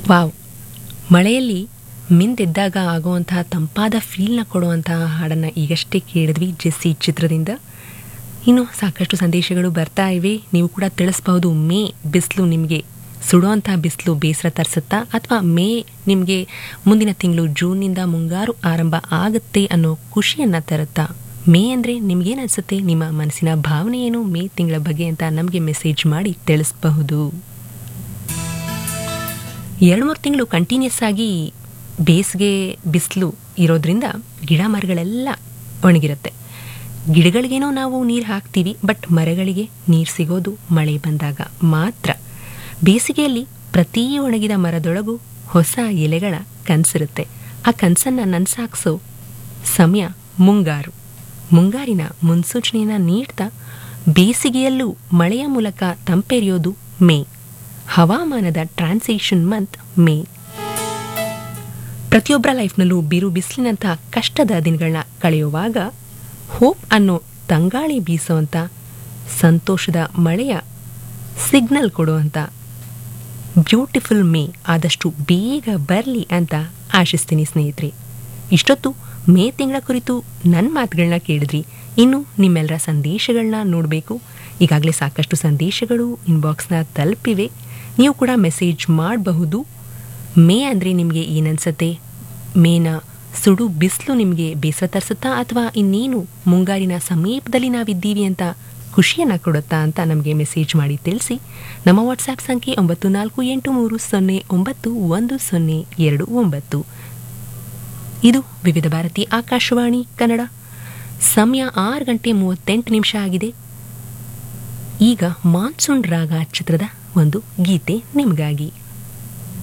wow ಮಳೆಯಲ್ಲಿ ಮಿಂದೆದ್ದಾಗ ಆಗುವಂತಹ ತಂಪಾದ ಫೀಲ್ನ ಕೊಡುವಂತಹ ಹಾಡನ್ನು ಈಗಷ್ಟೇ ಕೇಳಿದ್ವಿ ಜೆಸ್ಸಿ ಚಿತ್ರದಿಂದ ಇನ್ನು ಸಾಕಷ್ಟು ಸಂದೇಶಗಳು ಬರ್ತಾ ಇವೆ ನೀವು ಕೂಡ ತಿಳಿಸ್ಬಹುದು ಮೇ ಬಿಸಿಲು ನಿಮಗೆ ಸುಡುವಂಥ ಬಿಸಿಲು ಬೇಸರ ತರಿಸುತ್ತಾ ಅಥವಾ ಮೇ ನಿಮಗೆ ಮುಂದಿನ ತಿಂಗಳು ಜೂನ್ನಿಂದ ಮುಂಗಾರು ಆರಂಭ ಆಗುತ್ತೆ ಅನ್ನೋ ಖುಷಿಯನ್ನು ತರುತ್ತಾ ಮೇ ಅಂದರೆ ನಿಮಗೇನು ಅನಿಸುತ್ತೆ ನಿಮ್ಮ ಮನಸ್ಸಿನ ಭಾವನೆ ಏನು ಮೇ ತಿಂಗಳ ಬಗ್ಗೆ ಅಂತ ನಮಗೆ ಮೆಸೇಜ್ ಮಾಡಿ ತಿಳಿಸಬಹುದು ಎರಡು ಮೂರು ತಿಂಗಳು ಕಂಟಿನ್ಯೂಸ್ ಆಗಿ ಬೇಸಿಗೆ ಬಿಸಿಲು ಇರೋದ್ರಿಂದ ಗಿಡ ಮರಗಳೆಲ್ಲ ಒಣಗಿರುತ್ತೆ ಗಿಡಗಳಿಗೇನೋ ನಾವು ನೀರು ಹಾಕ್ತೀವಿ ಬಟ್ ಮರಗಳಿಗೆ ನೀರು ಸಿಗೋದು ಮಳೆ ಬಂದಾಗ ಮಾತ್ರ ಬೇಸಿಗೆಯಲ್ಲಿ ಪ್ರತಿ ಒಣಗಿದ ಮರದೊಳಗೂ ಹೊಸ ಎಲೆಗಳ ಕನಸಿರುತ್ತೆ ಆ ಕನಸನ್ನು ನನ್ಸಾಕ್ಸೋ ಸಮಯ ಮುಂಗಾರು ಮುಂಗಾರಿನ ಮುನ್ಸೂಚನೆಯನ್ನು ನೀಡ್ತಾ ಬೇಸಿಗೆಯಲ್ಲೂ ಮಳೆಯ ಮೂಲಕ ತಂಪೆರೆಯೋದು ಮೇ ಹವಾಮಾನದ ಟ್ರಾನ್ಸಿಷನ್ ಮಂತ್ ಮೇ ಪ್ರತಿಯೊಬ್ಬರ ಲೈಫ್ನಲ್ಲೂ ಬಿರು ಬಿಸಿಲಿನಂಥ ಕಷ್ಟದ ದಿನಗಳನ್ನ ಕಳೆಯುವಾಗ ಹೋಪ್ ಅನ್ನೋ ತಂಗಾಳಿ ಬೀಸುವಂಥ ಸಂತೋಷದ ಮಳೆಯ ಸಿಗ್ನಲ್ ಕೊಡುವಂಥ ಬ್ಯೂಟಿಫುಲ್ ಮೇ ಆದಷ್ಟು ಬೇಗ ಬರಲಿ ಅಂತ ಆಶಿಸ್ತೀನಿ ಸ್ನೇಹಿತರೆ ಇಷ್ಟೊತ್ತು ಮೇ ತಿಂಗಳ ಕುರಿತು ನನ್ನ ಮಾತುಗಳನ್ನ ಕೇಳಿದ್ರಿ ಇನ್ನು ನಿಮ್ಮೆಲ್ಲರ ಸಂದೇಶಗಳನ್ನ ನೋಡಬೇಕು ಈಗಾಗಲೇ ಸಾಕಷ್ಟು ಸಂದೇಶಗಳು ಇನ್ಬಾಕ್ಸ್ನ ತಲುಪಿವೆ ನೀವು ಕೂಡ ಮೆಸೇಜ್ ಮಾಡಬಹುದು ಮೇ ಅಂದರೆ ನಿಮಗೆ ಏನನ್ಸತ್ತೆ ಮೇನ ಸುಡು ಬಿಸಿಲು ನಿಮಗೆ ಬೇಸರ ತರಿಸುತ್ತಾ ಅಥವಾ ಇನ್ನೇನು ಮುಂಗಾರಿನ ಸಮೀಪದಲ್ಲಿ ನಾವಿದ್ದೀವಿ ಅಂತ ಖುಷಿಯನ್ನು ಕೊಡುತ್ತಾ ಅಂತ ನಮಗೆ ಮೆಸೇಜ್ ಮಾಡಿ ತಿಳಿಸಿ ನಮ್ಮ ವಾಟ್ಸ್ಆ್ಯಪ್ ಸಂಖ್ಯೆ ಒಂಬತ್ತು ನಾಲ್ಕು ಎಂಟು ಮೂರು ಸೊನ್ನೆ ಒಂಬತ್ತು ಒಂದು ಸೊನ್ನೆ ಎರಡು ಒಂಬತ್ತು ಇದು ವಿವಿಧ ಭಾರತಿ ಆಕಾಶವಾಣಿ ಕನ್ನಡ ಸಮಯ ಆರು ಗಂಟೆ ಮೂವತ್ತೆಂಟು ನಿಮಿಷ ಆಗಿದೆ ಈಗ ಮಾನ್ಸೂನ್ ರಾಗ ಚಿತ್ರದ ಒಂದು ಗೀತೆ ನಿಮಗಾಗಿ